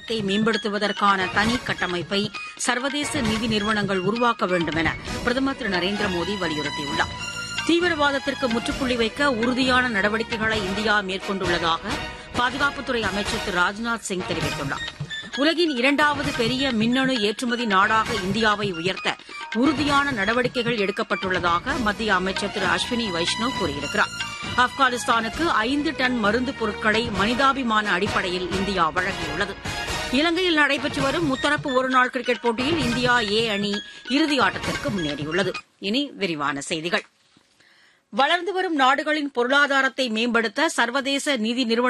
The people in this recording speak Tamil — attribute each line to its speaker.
Speaker 1: பொருளாதாரத்தை மேம்படுத்துவதற்கான தனி கட்டமைப்பை சர்வதேச நிதி நிறுவனங்கள் உருவாக்க வேண்டும் என பிரதமர் திரு நரேந்திர மோடி வலியுறுத்தியுள்ளார் தீவிரவாதத்திற்கு முற்றுப்புள்ளி வைக்க உறுதியான நடவடிக்கைகளை இந்தியா மேற்கொண்டுள்ளதாக பாதுகாப்புத்துறை அமைச்சர் திரு ராஜ்நாத் சிங் தெரிவித்துள்ளார் உலகின் இரண்டாவது பெரிய மின்னணு ஏற்றுமதி நாடாக இந்தியாவை உயர்த்த உறுதியான நடவடிக்கைகள் எடுக்கப்பட்டுள்ளதாக மத்திய அமைச்சர் திரு அஸ்வினி வைஷ்ணவ் கூறியிருக்கிறார் ஆப்கானிஸ்தானுக்கு ஐந்து டன் மருந்து பொருட்களை மனிதாபிமான அடிப்படையில் இந்தியா வழங்கியுள்ளது இலங்கையில் நடைபெற்று வரும் முத்தரப்பு ஒருநாள் கிரிக்கெட் போட்டியில் இந்தியா ஏ அணி இறுதி ஆட்டத்திற்கு முன்னேறியுள்ளது இனி விரிவான செய்திகள் வளர்ந்து வரும் நாடுகளின் பொருளாதாரத்தை மேம்படுத்த சர்வதேச நிதி நிறுவன